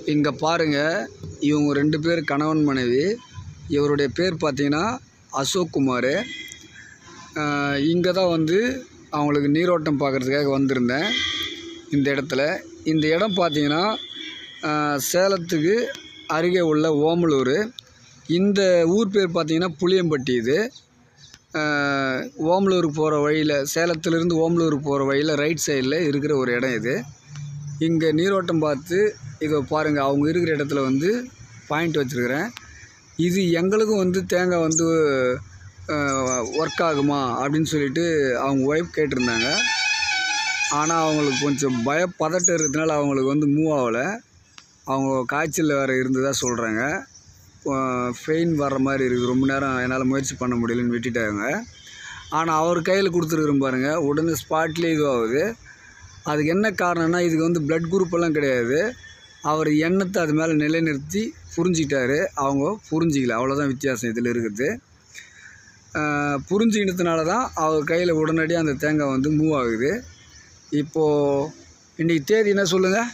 இங்கே பாருங்க இவங்க ரெண்டு பேர் கணவன் மனைவி இவருடைய பேர் பார்த்தீங்கன்னா அசோக் குமார் இங்கே தான் வந்து அவங்களுக்கு நீரோட்டம் பார்க்குறதுக்காக வந்திருந்தேன் இந்த இடத்துல இந்த இடம் பார்த்தீங்கன்னா ஆஹ், சேலத்துக்கு அருகே உள்ள ஓமலூர் இந்த ஊர் பேர் பார்த்தீங்கன்னா புளியம்பட்டி இது ஆஹ், ஓமலூருக்கு போகிற வழியில் சேலத்துலேருந்து ஓமலூருக்கு போகிற வழியில் ரைட் சைடில் இருக்கிற ஒரு இடம் இது இங்கே நீரோட்டம் பார்த்து இதை பாருங்கள் அவங்க இருக்கிற இடத்துல வந்து பாயிண்ட் வச்சுருக்கிறேன் இது எங்களுக்கும் வந்து தேங்காய் வந்து ஒர்க் ஆகுமா அப்படின்னு சொல்லிட்டு அவங்க ஒய்ஃப் கேட்டிருந்தாங்க ஆனால் அவங்களுக்கு கொஞ்சம் பய பதட்டம் இருக்கிறதுனால அவங்களுக்கு வந்து மூவ் ஆகலை அவங்க காய்ச்சல் வேறு இருந்ததாக சொல்கிறாங்க ஃபெயின் வர்ற மாதிரி இருக்குது ரொம்ப நேரம் என்னால் முயற்சி பண்ண முடியலன்னு விட்டுட்டாங்க ஆனால் அவர் கையில் கொடுத்துருக்குறோம் பாருங்கள் உடனே ஸ்பாட்லேயே இதுவாகுது அதுக்கு என்ன காரணம்னா இதுக்கு வந்து பிளட் குரூப் எல்லாம் கிடையாது அவர் எண்ணத்தை அது மேலே நிலைநிறுத்தி புரிஞ்சிக்கிட்டாரு அவங்க புரிஞ்சிக்கல அவ்வளோதான் வித்தியாசம் இதில் இருக்குது ஆஹ் புரிஞ்சுக்கினதுனால தான் அவர் கையில் உடனடியாக அந்த தேங்காய் வந்து மூவ் ஆகுது இப்போது இன்றைக்கி தேதி என்ன சொல்லுங்கள்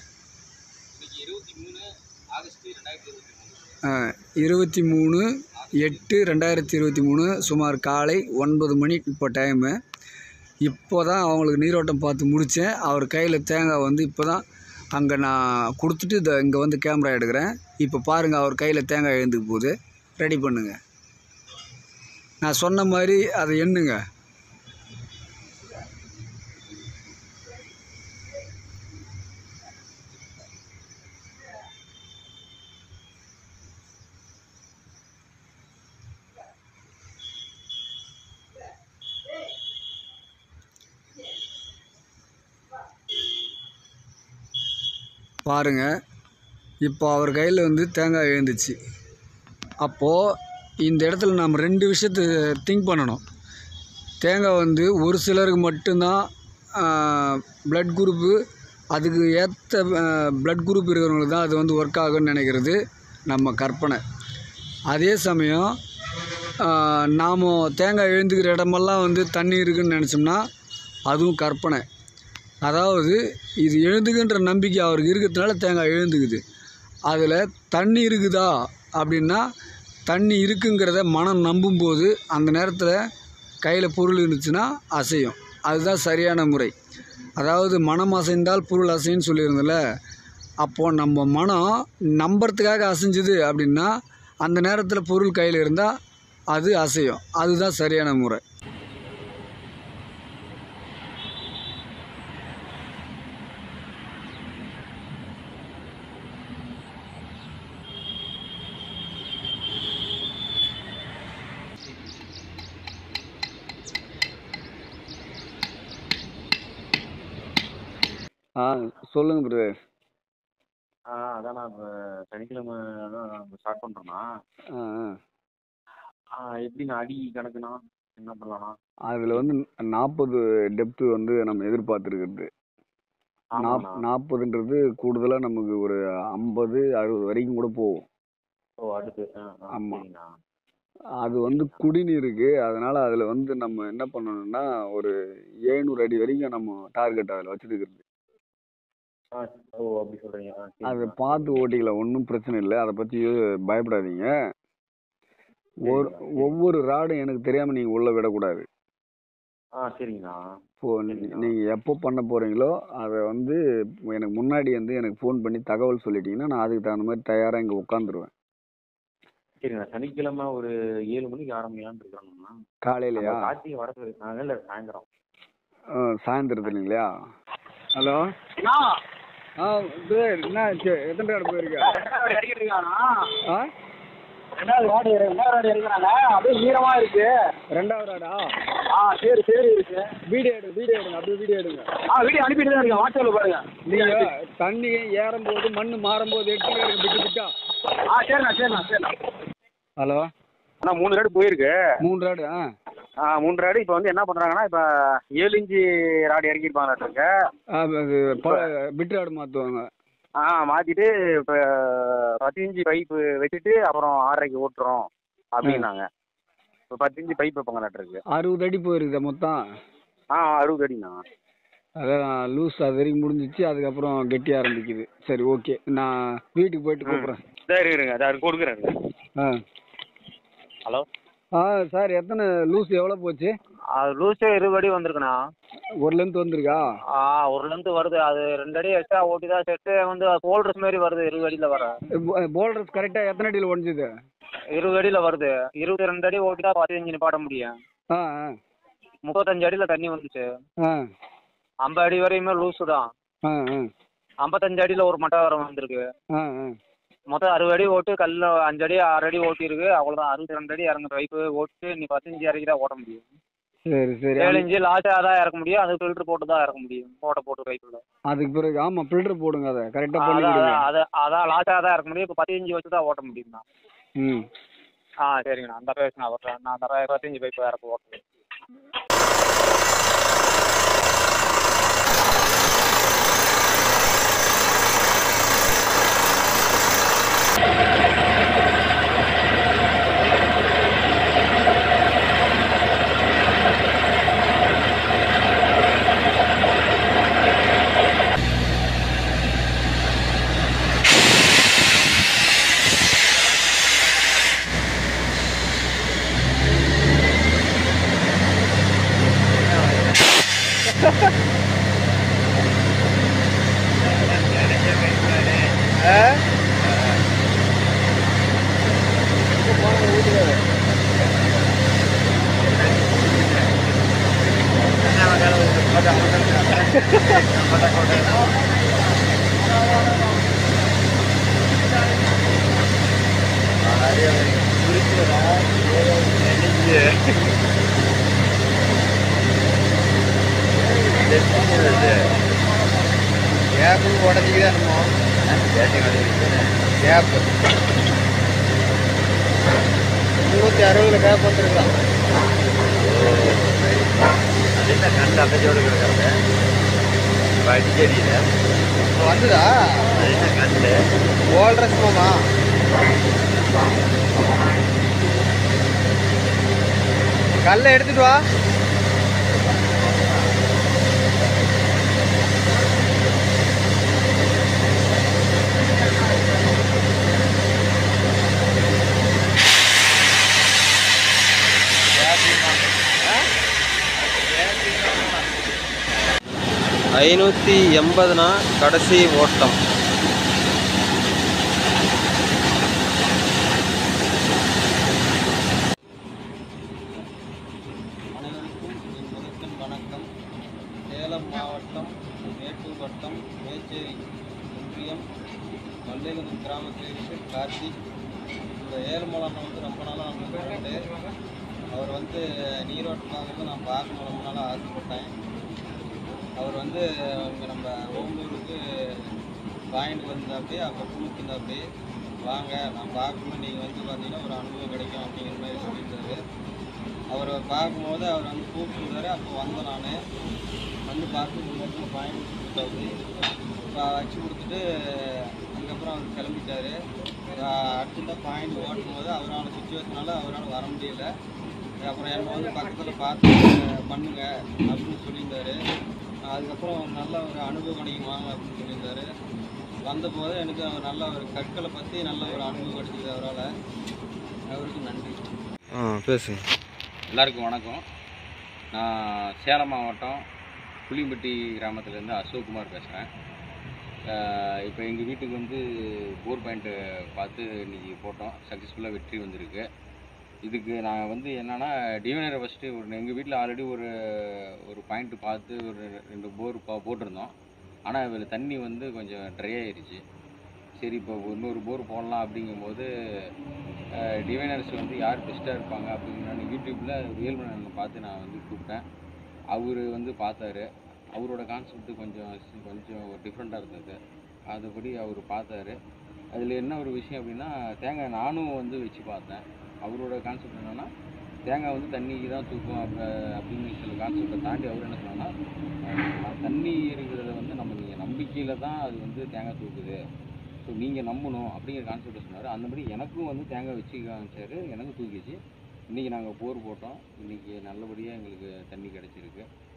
இருபத்தி மூணு எட்டு ரெண்டாயிரத்தி இருபத்தி மூணு சுமார் காலை ஒன்பது மணி இப்போ டைமு இப்போ தான் அவங்களுக்கு நீரோட்டம் பார்த்து முடித்தேன் அவர் கையில் தேங்காய் வந்து இப்போ தான் அங்கே நான் கொடுத்துட்டு இதை இங்கே வந்து கேமரா எடுக்கிறேன் இப்போ பாருங்கள் அவர் கையில் தேங்காய் எழுந்துக்கு போகுது ரெடி பண்ணுங்க நான் சொன்ன மாதிரி அதை எண்ணுங்க பாருங்க இப்போ அவர் கையில் வந்து தேங்காய் எழுந்துச்சு அப்போது இந்த இடத்துல நாம் ரெண்டு விஷயத்தை திங்க் பண்ணணும் தேங்காய் வந்து ஒரு சிலருக்கு மட்டும்தான் ப்ளட் குரூப்பு அதுக்கு ஏற்ற ப்ளட் குரூப் இருக்கிறவங்களுக்கு தான் அது வந்து ஒர்க் ஆகும்னு நினைக்கிறது நம்ம கற்பனை அதே சமயம் நாம் தேங்காய் எழுந்துக்கிற இடமெல்லாம் வந்து தண்ணி இருக்குன்னு நினச்சோம்னா அதுவும் கற்பனை அதாவது இது எழுந்துக்குன்ற நம்பிக்கை அவருக்கு இருக்கிறதுனால தேங்காய் எழுந்துக்குது அதில் தண்ணி இருக்குதா அப்படின்னா தண்ணி இருக்குங்கிறத மனம் நம்பும்போது அந்த நேரத்தில் கையில் பொருள் இருந்துச்சுன்னா அசையும் அதுதான் சரியான முறை அதாவது மனம் அசைந்தால் பொருள் அசைன்னு சொல்லியிருந்தல அப்போது நம்ம மனம் நம்புறதுக்காக அசைஞ்சுது அப்படின்னா அந்த நேரத்தில் பொருள் கையில் இருந்தால் அது அசையும் அதுதான் சரியான முறை ஆ சொல்லுங்கள் பிரதர் ஆ அதான் நான் இப்போ சனிக்கிழமை தான் ஸ்டார்ட் பண்ணுறேண்ணா ஆ ஆ ஆ எப்படிண்ணா அடி கணக்குண்ணா என்ன பண்ணலாண்ணா அதில் வந்து நாற்பது டெப்த்து வந்து நம்ம எதிர்பார்த்துருக்குறது நாப் ஆமாண்ணா நாற்பதுன்றது கூடுதலாக நமக்கு ஒரு ஐம்பது அறுபது வரைக்கும் கூட போகும் ஓ அடுத்து ஆ ஆ ஆமா. சரிண்ணா அது வந்து குடிநீருக்கு அதனால் அதில் வந்து நம்ம என்ன பண்ணணும்னா ஒரு ஏழ்நூறு அடி வரைக்கும் நம்ம டார்கெட் அதில் வச்சுருக்கிறது ஆ ஓ அப்படி சொல்கிறீங்க ஆ அதை சரிண்ணா பார்த்து ஓட்டிக்கலாம் ஒன்றும் பிரச்சனை இல்லை அதை பற்றி பயப்படாதீங்க ஒரு சரிண்ணா ஒவ்வொரு ராடும் எனக்கு தெரியாமல் நீங்கள் உள்ளே விடக்கூடாது ஆ சரிங்கண்ணா இப்போது சரிண்ணா. நீங்கள் எப்போ பண்ண போகிறீங்களோ அதை வந்து எனக்கு முன்னாடி வந்து எனக்கு ஃபோன் பண்ணி தகவல் சொல்லிட்டீங்கன்னா நான் அதுக்கு தகுந்த மாதிரி தயாராக இங்கே உட்காந்துருவேன் சரிண்ணா சனிக்கிழமை ஒரு ஏழு மணிக்கு ஆரம்பிக்கலான்னு இருக்கிறோம்ண்ணா காலையிலையா நம்ம கார்த்திகை வரது நாங்கள் இல்லை சாயந்தரம் ஆ, சாயந்தரத்துல இல்லையா ஹலோ அண்ணா ஆ பிரதர் என்ன ஆச்சு? எத்தனை ராடு போயிருக்க ரெண்டாவது அடிக்கிட்டு இருக்கானா ஆ ரெண்டாவது வாடி ரெண்டாவது வாடி எடுக்கிறாங்க அப்படியே ஈரமா இருக்கு ரெண்டாவது ராடா ஆ சரி சரி இருக்கு வீடியோ எடுங்க வீடியோ எடுங்க அப்படியே வீடியோ எடுங்க ஆ வீடியோ அனுப்பிட்டு தான் இருக்கேன் வாட்ஸ்அப்பில் பாருங்க நீங்கள் தண்ணி ஏறும்போது மண் மாறும்போது எடுத்து எடுங்க விட்டு விட்டா ஆ சரிண்ணா சரிண்ணா சரிண்ணா ஹலோ அண்ணா மூணு ராடு போயிருக்கு மூணு ராடு ஆ ஆ மூணு ராடு இப்போ வந்து என்ன பண்ணுறாங்கன்னா இப்போ ஏழு இன்ச்சு ராடு இறக்கிருப்பாங்க ஆ, அது ப- பிட் ராடு மாற்றுவாங்க ஆ மாற்றிட்டு இப்போ பத்து இன்ச்சு பைப்பு வச்சுட்டு அப்புறம் ஆறரைக்கு ஓட்டுறோம் அப்படின்னாங்க இப்போ பத்து இன்ச்சு பைப் வைப்பாங்க நட்டுருக்கு அறுபது அடி போயிருக்குதா மொத்தம் ஆ அறுபது அடிண்ணா அதான் லூஸ் அது வரைக்கும் முடிஞ்சிச்சு அதுக்கப்புறம் கெட்டி ஆரம்பிக்குது சரி ஓகே நான் வீட்டுக்கு போயிட்டு கூப்பிட்றேன் சரி இருங்க அது கொடுக்குறேன் ஆ ஹலோ ஆ சார் எத்தனை லூஸ் எவ்வளோ போச்சு அது லூஸே இருபது அடி வந்திருக்குண்ணா ஒரு லென்த் வந்திருக்கா ஆ ஒரு லென்த் வருது அது ரெண்டு அடி எக்ஸ்ட்ரா ஓட்டி தான் செட்டு வந்து ஹோல்டர்ஸ் மாதிரி வருது இருபது அடியில் வர போல்டர்ஸ் கரெக்டாக எத்தனை அடியில் உடஞ்சிது இருபது அடியில் வருது இருபத்தி ரெண்டு அடி ஓட்டி தான் பதினஞ்சு நிப்பாட்ட முடியும் ஆ ஆ முப்பத்தஞ்சு அடியில் தண்ணி வந்துச்சு ஆ ஐம்பது அடி வரையுமே லூஸு தான் ஆ ஆ ஐம்பத்தஞ்சு அடியில் ஒரு மட்டை வர வந்திருக்கு ஆ ஆ மொத்தம் அறுபது அடி ஓட்டு கல்லில் அஞ்சு அடி ஆறு அடி ஓட்டியிருக்கு அவ்வளோதான் அறுபத்தி ரெண்டு அடி இறங்குற பைப்பு ஓட்டு நீ பதினஞ்சு இறக்கி தான் ஓட்ட முடியும் சரி சரி ஏழு இன்ச்சு லாஸ்ட்டாக தான் இறக்க முடியும் அது ஃபில்டர் போட்டு தான் இறக்க முடியும் ஓட்ட போட்டு பைப்பில் அதுக்கு பிறகு ஆமாம் ஃபில்டர் போடுங்க அதை கரெக்டாக பண்ணி அதான் கொடுங்க அதான் அதான் அதான் லாஸ்ட்டாக தான் இறக்க முடியும் இப்போ பதினஞ்சு வச்சு தான் ஓட்ட முடியும்ண்ணா ம் ஆ சரிங்கண்ணா அந்த பேசுண்ணா ஓட்டுறேன் நான் அந்த பதினஞ்சு பைப்பு இறக்க ஓட்டுறேன் கேப்பு உடஞ்சிக்கிதான் இருந்தோம் கேப்பு முந்நூற்றி அறுபதுல கேப் வந்துருக்கலாம் கண்டு அப்பச்சோடு கிடக்கிறது அடிக்கடியில் வந்துதா அது என்ன கண்டு ஓல்ட்ரஸ் மாமா கல்லை எடுத்துட்டு வா ஐநூற்றி எண்பதுனா கடைசி ஓட்டம் அனைவருக்கும் என் முதற்கண் வணக்கம் சேலம் மாவட்டம் மேட்டூர் வட்டம் மேச்சேரி ஒன்றியம் மல்லேகுந்தம் கிராமத்தில் இருக்கு கார்த்திக் இந்த ஏழுமலம் வந்து ரொம்ப நாளாக நம்ம ஃப்ரெண்டு அவர் வந்து நீரோட்டம் பார்க்கறது நான் பார்க்கணும் ரொம்ப நாளாக ஆசைப்பட்டேன் அவர் வந்து இங்கே நம்ம ஓம்பூருக்கு வாங்கிட்டு வந்தாப்படி அப்போ கொடுத்துருந்தாப்படி வாங்க நான் பார்க்கணும் நீங்கள் வந்து பார்த்தீங்கன்னா ஒரு அனுபவம் கிடைக்கும் அப்படிங்கிற மாதிரி சொல்லியிருந்தாரு அவரை பார்க்கும்போது அவர் வந்து கூப்பிட்டுருந்தாரு அப்போ வந்தேன் நான் வந்து பார்த்து இந்த இடத்துல பாயிண்ட் கொடுத்தாரு இப்போ வச்சு கொடுத்துட்டு அதுக்கப்புறம் அவர் கிளம்பிட்டாரு அடுத்த பாயிண்ட் ஓட்டும் போது அவரான சுச்சுவேஷனால அவரால் வர முடியல அப்புறம் என்னை வந்து பக்கத்தில் பார்த்து பண்ணுங்க அப்படின்னு சொல்லியிருந்தாரு அதுக்கப்புறம் நல்ல ஒரு அனுபவம் கிடைக்கும் வாங்க அப்படின்னு சொல்லியிருந்தாரு வந்தபோது எனக்கு அவர் நல்ல ஒரு கற்களை பற்றி நல்ல ஒரு அனுபவம் கிடைச்சது அவரால் அவருக்கு நன்றி ஆ பேசுங்க எல்லாருக்கும் வணக்கம் நான் சேலம் மாவட்டம் புளியம்பட்டி கிராமத்துலேருந்து அசோக்குமார் பேசுகிறேன் இப்போ எங்கள் வீட்டுக்கு வந்து போர் பாயிண்ட்டு பார்த்து இன்றைக்கி போட்டோம் சக்ஸஸ்ஃபுல்லாக வெற்றி வந்திருக்கு இதுக்கு நான் வந்து என்னென்னா டிவினரை ஃபஸ்ட்டு ஒரு எங்கள் வீட்டில் ஆல்ரெடி ஒரு ஒரு பாயிண்ட்டு பார்த்து ஒரு ரெண்டு போர் பா போட்டிருந்தோம் ஆனால் இதில் தண்ணி வந்து கொஞ்சம் ட்ரை ஆயிருச்சு சரி இப்போ இன்னொரு போர் போடலாம் அப்படிங்கும்போது டிவைனர்ஸ் வந்து யார் பெஸ்ட்டாக இருப்பாங்க அப்படின்னு நான் யூடியூப்பில் ரியல்மனை பார்த்து நான் வந்து கூப்பிட்டேன் அவர் வந்து பார்த்தாரு அவரோட கான்செப்ட் கொஞ்சம் கொஞ்சம் டிஃப்ரெண்ட்டாக இருந்தது அதுபடி அவர் பார்த்தாரு அதில் என்ன ஒரு விஷயம் அப்படின்னா தேங்காய் நானும் வந்து வச்சு பார்த்தேன் அவரோட கான்செப்ட் என்னென்னா தேங்காய் வந்து தண்ணிக்கு தான் தூக்கும் அப்ப அப்படின்னு சில கான்செப்டை தாண்டி அவர் என்ன சொன்னான்னா தண்ணி இருக்கிறத வந்து நம்ம நீங்கள் நம்பிக்கையில் தான் அது வந்து தேங்காய் தூக்குது ஸோ நீங்கள் நம்பணும் அப்படிங்கிற கான்செப்டை சொன்னார் அந்தபடி எனக்கும் வந்து தேங்காய் வச்சு காமிச்சாரு எனக்கும் தூக்கிச்சு இன்றைக்கி நாங்கள் போர் போட்டோம் இன்றைக்கி நல்லபடியாக எங்களுக்கு தண்ணி கிடச்சிருக்கு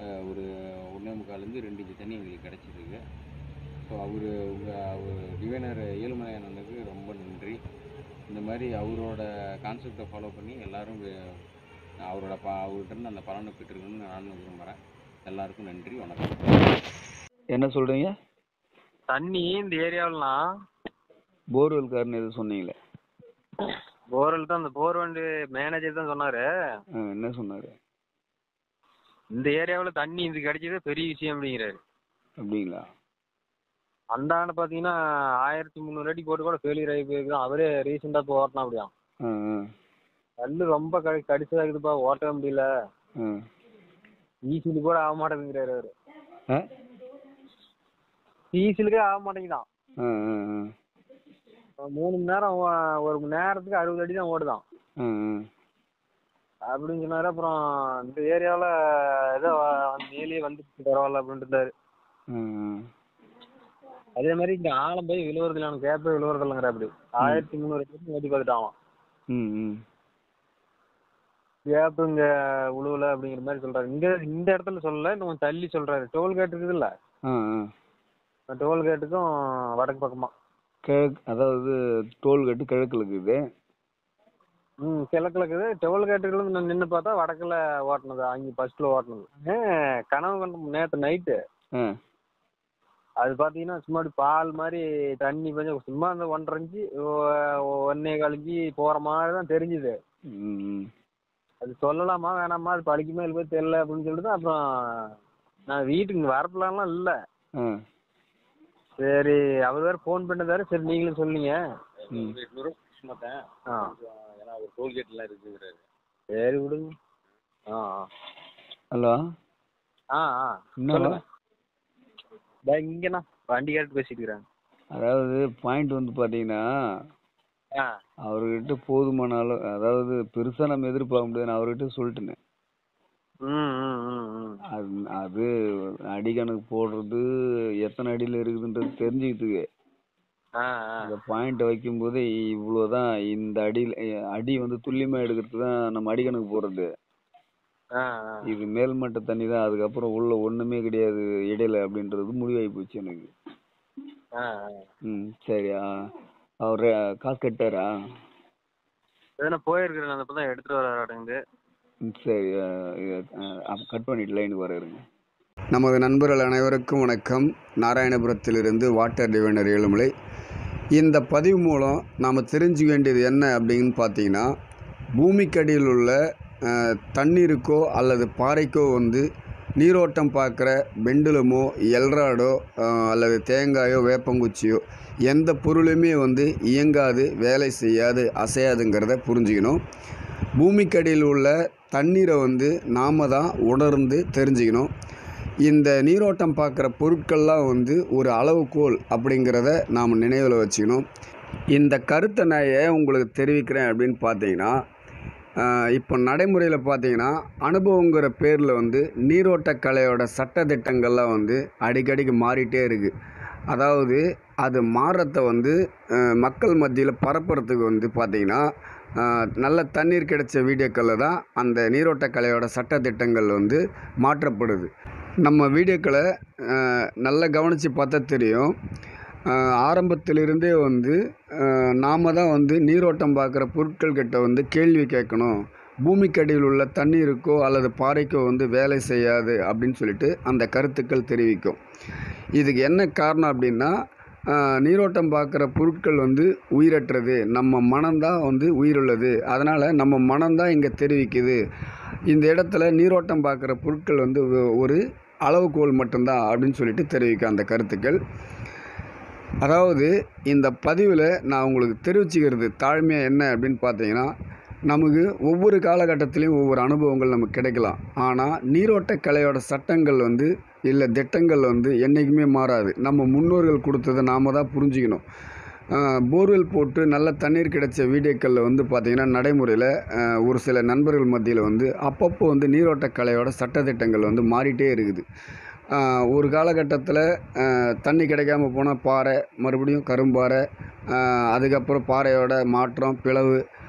அஹ், ஒரு ஒன்றே முக்கால்லேருந்து ரெண்டு இன்ச்சு தண்ணி எங்களுக்கு கிடச்சிருக்கு ஸோ அவர் உங்கள் அவர் டிவைனர் ஏழுமலை அண்ணனுக்கு ரொம்ப நன்றி இந்த மாதிரி அவரோட கான்செப்டை ஃபாலோ பண்ணி எல்லாரும் வே- அவரோட ப அவர்கிட்ட இருந்து அந்த பலனை பெற்றுக்கணும்னு நானும் விரும்புகிறேன் எல்லாருக்கும் நன்றி வணக்கம் என்ன சொல்கிறீங்க தண்ணி இந்த ஏரியாவிலாம் போர்வெல்காரன் எதுவும் சொன்னீங்களே போர்வெல் தான் அந்த போர்வெல் மேனேஜர் தான் சொன்னாரு ஆ, என்ன சொன்னார் இந்த ஏரியாவில் தண்ணி இது கிடைச்சதே பெரிய விஷயம் அப்படிங்கிறாரு அப்படிங்களா அந்த ஆண்டு பார்த்தீங்கன்னா ஆயிரத்தி முந்நூறு அடி போட்டு கூட ஃபெயிலியர் ஆகி போயிருக்குதான் அவரே ரீசெண்டாக இப்போ ஓட்டினா அப்படியாம் ஆ ஆ கல்லு ரொம்ப கடி கடிச்சதாகுதுப்பா ஓட்டவே முடியல ஆ ஈசிலு கூட ஆக மாட்டேங்குறாரு அவரு ஆ ஈசிலுக்கே ஆக மாட்டேங்குதான் ஆ ஆ ஆ மூணு மணி நேரம் ஓ- ஒரு மணி நேரத்துக்கு அறுபது அடி தான் ஓடுதான் ஆ ஆ அப்படின்னு சொன்னாரு அப்புறம் இந்த ஏரியாவில் ஏதோ மேலேயே வந்துட்டு பரவாயில்ல அப்படின்ட்டு இருந்தாரு ஆ ஆ அதே மாதிரி இங்க ஆழம் போய் விழுவுறதுல எனக்கு கேப்பே விழுவுறதில்லைங்கிற அப்படி ஆயிரத்தி முந்நூறு அடி ஓட்டி பார்த்துட்டான் ம் ம் கேப் இங்க உழுவல அப்படிங்கிற மாதிரி சொல்றாரு இங்க இந்த இடத்துல சொல்லல இன்னும் கொஞ்சம் தள்ளி சொல்றாரு டோல்கேட் இருக்குதுல்ல ஆ ஆ அந்த டோல்கேட்டுக்கும் வடக்கு பக்கமா கிழக்கு அதாவது டோல்கேட்டு கிழக்கில் இருக்குது ம் கிழக்குல இருக்குது டோல்கேட்டுக்குள்ள நான் நின்று பார்த்தா வடக்குல ஓட்டுனது அங்கே ஃபர்ஸ்ட்ல ஓட்டுனது ஆ, கனவு கண்ட நேற்று நைட்டு ஆ அது பார்த்தீங்கன்னா சும்மா அப்படி பால் மாதிரி தண்ணி கொஞ்சம் சும்மா அந்த ஒன்றரை இன்ச்சு ஒ- ஒன்னே கால் இன்ச்சு போகிற மாதிரி தான் தெரிஞ்சுது ம் ம் அது சொல்லலாமா வேணாமா அது பழிக்குமா இல்லை தெரியல அப்படின்னு சொல்லிட்டு அப்புறம் நான் வீட்டுக்கு வரப்பலாம்லாம் இல்லை ஆ சரி அவர் வேற ஃபோன் பண்ணதாரு சரி நீங்களும் சொன்னீங்க ம் எட்நூறு மாட்டேன் ஆ ஏன்னா ஒரு டோல்கேட்லாம் இருக்குங்கிறாரு சரி விடுங்க ஆ ஹலோ ஆ ஆ என்னவா சொல்லுங்க இதோ இங்கண்ணா வண்டி கேட்டு பேசிட்டு இருக்கிறேன் அதாவது பாயிண்ட் வந்து பார்த்தீங்கன்னா ஆ அவர்கிட்ட போதுமான அளவு அதாவது பெருசாக நம்ம எதிர்பார்க்க முடியாது அவர்கிட்ட சொல்லிட்டேனே ம் ம் ம் ம் அது அது அடி கணக்கு போடுறது எத்தனை அடியில் இருக்குதுன்றது தெரிஞ்சுக்கிறதுக்கு ஆ ஆ அந்த பாயிண்ட் வைக்கும்போது இவ்வளோதான் இந்த அடியில் அடி வந்து துல்லியமாக எடுக்கிறது தான் நம்ம அடி கணக்கு போடுறது ஆ ஆ இது மேல்மட்ட தண்ணி தான் அதுக்கப்புறம் உள்ள ஒன்றுமே கிடையாது இடையில அப்படின்றது முடிவாகி போச்சு எனக்கு ஆ ம் சரி ஆ அவர் காசு கட்டாரா எதனா போயிருக்கிறேன் அந்த தான் எடுத்துட்டு வர அடங்குது ம், சரி கட் பண்ணிட்டு லைனுக்கு வர இருங்க நமது நண்பர்கள் அனைவருக்கும் வணக்கம் நாராயணபுரத்திலிருந்து வாட்டர் டிவைனர் ஏழுமலை இந்த பதிவு மூலம் நாம் தெரிஞ்சுக்க வேண்டியது என்ன அப்படின்னு பார்த்தீங்கன்னா பூமிக்கடியில் உள்ள அஹ், தண்ணீருக்கோ அல்லது பாறைக்கோ வந்து நீரோட்டம் பார்க்குற பெண்டுலமோ எல்ராடோ அஹ், அல்லது தேங்காயோ வேப்பங்குச்சியோ எந்த பொருளுமே வந்து இயங்காது வேலை செய்யாது அசையாதுங்கிறத புரிஞ்சுக்கணும் பூமிக்கடியில் உள்ள தண்ணீரை வந்து நாம தான் உணர்ந்து தெரிஞ்சுக்கணும் இந்த நீரோட்டம் பார்க்குற பொருட்கள்லாம் வந்து ஒரு அளவுகோல் அப்படிங்கிறத நாம் நினைவில் வச்சுக்கணும் இந்த கருத்தை நான் ஏன் உங்களுக்கு தெரிவிக்கிறேன் அப்படின்னு பார்த்தீங்கன்னா ஆஹ், இப்போ நடைமுறையில் பார்த்தீங்கன்னா அனுபவங்கிற பேரில் வந்து நீரோட்ட கலையோட சட்டதிட்டங்கள்லாம் வந்து அடிக்கடிக்கு மாறிட்டே இருக்குது அதாவது அது மாறத்தை வந்து ஆஹ், மக்கள் மத்தியில் பரப்புறதுக்கு வந்து பார்த்தீங்கன்னா ஆஹ், நல்ல தண்ணீர் கிடைச்ச வீடியோக்களில் தான் அந்த நீரோட்ட கலையோட சட்டதிட்டங்கள் வந்து மாற்றப்படுது நம்ம வீடியோக்களை ஆஹ், நல்லா கவனித்து பார்த்தா தெரியும் ஆஹ், ஆரம்பத்திலிருந்தே வந்து நாம் தான் வந்து நீரோட்டம் பார்க்குற பொருட்கள் கிட்ட வந்து கேள்வி கேட்கணும் பூமிக்கடியில் உள்ள தண்ணீருக்கோ அல்லது பாறைக்கோ வந்து வேலை செய்யாது அப்படின்னு சொல்லிட்டு அந்த கருத்துக்கள் தெரிவிக்கும் இதுக்கு என்ன காரணம் அப்படின்னா ஆஹ், நீரோட்டம் பார்க்குற பொருட்கள் வந்து உயிரற்றது நம்ம மனம்தான் வந்து உயிருள்ளது அதனால் நம்ம மனம்தான் இங்கே தெரிவிக்குது இந்த இடத்துல நீரோட்டம் பார்க்குற பொருட்கள் வந்து ஒ- ஒரு அளவுகோல் மட்டும்தான் அப்படின்னு சொல்லிட்டு தெரிவிக்கும் அந்த கருத்துக்கள் அதாவது இந்த பதிவில் நான் உங்களுக்கு தெரிவிச்சுக்கிறது தாழ்மையாக என்ன அப்படின்னு பார்த்தீங்கன்னா நமக்கு ஒவ்வொரு காலகட்டத்திலையும் ஒவ்வொரு அனுபவங்கள் நமக்கு கிடைக்கலாம் ஆனால் நீரோட்ட கலையோட சட்டங்கள் வந்து இல்லை திட்டங்கள் வந்து என்றைக்குமே மாறாது நம்ம முன்னோர்கள் கொடுத்ததை நாம தான் புரிஞ்சுக்கணும் போர்வெல் போட்டு நல்ல தண்ணீர் கிடைச்ச வீடியோக்களில் வந்து பார்த்திங்கன்னா நடைமுறையில் ஒரு சில நண்பர்கள் மத்தியில் வந்து அப்பப்போ வந்து நீரோட்ட கலையோட சட்டதிட்டங்கள் வந்து மாறிட்டே இருக்குது ஆஹ் ஒரு காலகட்டத்தில் தண்ணி கிடைக்காம போனால் பாறை மறுபடியும் கரும்பாறை ஆஹ் அதுக்கப்புறம் பாறையோட மாற்றம் பிளவு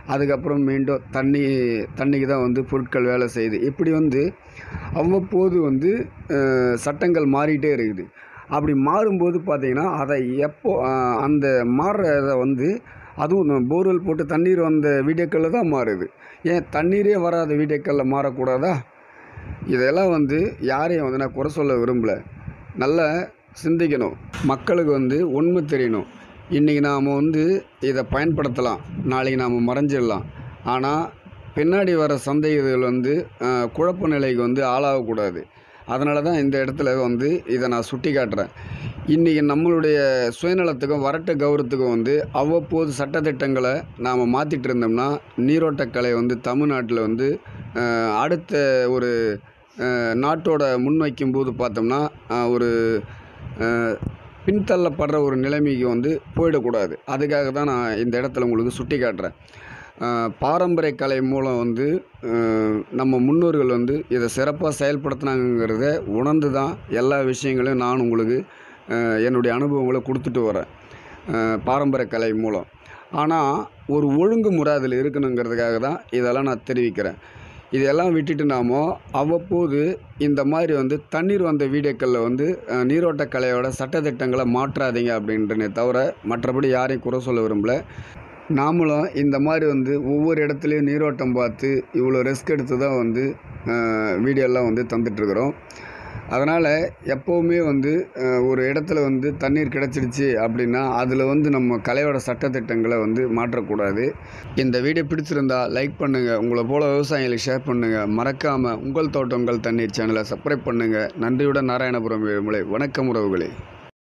அதுக்கப்புறம் மீண்டும் தண்ணி தண்ணிக்கு தான் வந்து பொருட்கள் வேலை செய்யுது இப்படி வந்து அவ்வப்போது வந்து அஹ், சட்டங்கள் மாறிட்டே இருக்குது அப்படி மாறும்போது பார்த்திங்கன்னா அதை எப்போ அஹ், அந்த மாறுறத வந்து அதுவும் போர்வெல் போட்டு தண்ணீர் வந்த வீடியோக்களில் தான் மாறுது ஏன் தண்ணீரே வராத வீடியோக்களில் மாறக்கூடாதா இதெல்லாம் வந்து யாரையும் வந்து நான் குறை சொல்ல விரும்பலை நல்லா சிந்திக்கணும் மக்களுக்கு வந்து உண்மை தெரியணும் இன்றைக்கி நாம் வந்து இதை பயன்படுத்தலாம் நாளைக்கு நாம் மறைஞ்சிடலாம் ஆனால் பின்னாடி வர சந்தேகங்கள் வந்து அஹ், குழப்ப நிலைக்கு வந்து ஆளாகக்கூடாது அதனால தான் இந்த இடத்துல வந்து இதை நான் சுட்டி காட்டுறேன் இன்றைக்கி நம்மளுடைய சுயநலத்துக்கும் வரட்ட கௌரவத்துக்கும் வந்து அவ்வப்போது சட்டத்திட்டங்களை நாம் மாற்றிட்டு இருந்தோம்னா நீரோட்டக்கலை வந்து தமிழ்நாட்டில் வந்து அஹ், அடுத்த ஒரு அஹ், நாட்டோட முன்வைக்கும் போது பார்த்தோம்னா அஹ், ஒரு அஹ், பின்தள்ளப்படுற ஒரு நிலைமைக்கு வந்து போயிடக்கூடாது அதுக்காக தான் நான் இந்த இடத்துல உங்களுக்கு சுட்டி காட்டுறேன் அஹ், பாரம்பரிய கலை மூலம் வந்து அஹ், நம்ம முன்னோர்கள் வந்து இதை சிறப்பாக செயல்படுத்தினாங்கிறத உணர்ந்து தான் எல்லா விஷயங்களையும் நான் உங்களுக்கு அஹ், என்னுடைய அனுபவங்களை கொடுத்துட்டு வரேன் அஹ், பாரம்பரிய கலை மூலம் ஆனால் ஒரு ஒழுங்குமுறை அதில் இருக்கணுங்கிறதுக்காக தான் இதெல்லாம் நான் தெரிவிக்கிறேன் இதெல்லாம் விட்டுட்டு நாம அவ்வப்போது இந்த மாதிரி வந்து தண்ணீர் வந்த வீடியோக்களில் வந்து அஹ், நீரோட்ட கலையோட சட்டத்திட்டங்களை மாற்றாதீங்க அப்படின்றனே தவிர மற்றபடி யாரையும் குறை சொல்ல விரும்பல நாமளும் இந்த மாதிரி வந்து ஒவ்வொரு இடத்துலையும் நீரோட்டம் பார்த்து இவ்வளோ ரிஸ்க் எடுத்து தான் வந்து அஹ், வீடியோலாம் வந்து தந்துட்டுருக்குறோம் அதனால் எப்போவுமே வந்து அஹ், ஒரு இடத்துல வந்து தண்ணீர் கிடச்சிடுச்சு அப்படின்னா அதில் வந்து நம்ம கலையோட சட்டத்திட்டங்களை வந்து மாற்றக்கூடாது இந்த வீடியோ பிடிச்சிருந்தா லைக் பண்ணுங்கள் உங்களை போல் விவசாயிகளுக்கு ஷேர் பண்ணுங்கள் மறக்காமல் உங்கள் தோட்டம் உங்கள் தண்ணீர் சேனலை சப்ஸ்கிரைப் பண்ணுங்கள் நன்றியுடன் நாராயணபுரம் ஏழுமலை வணக்கம் உறவுகளே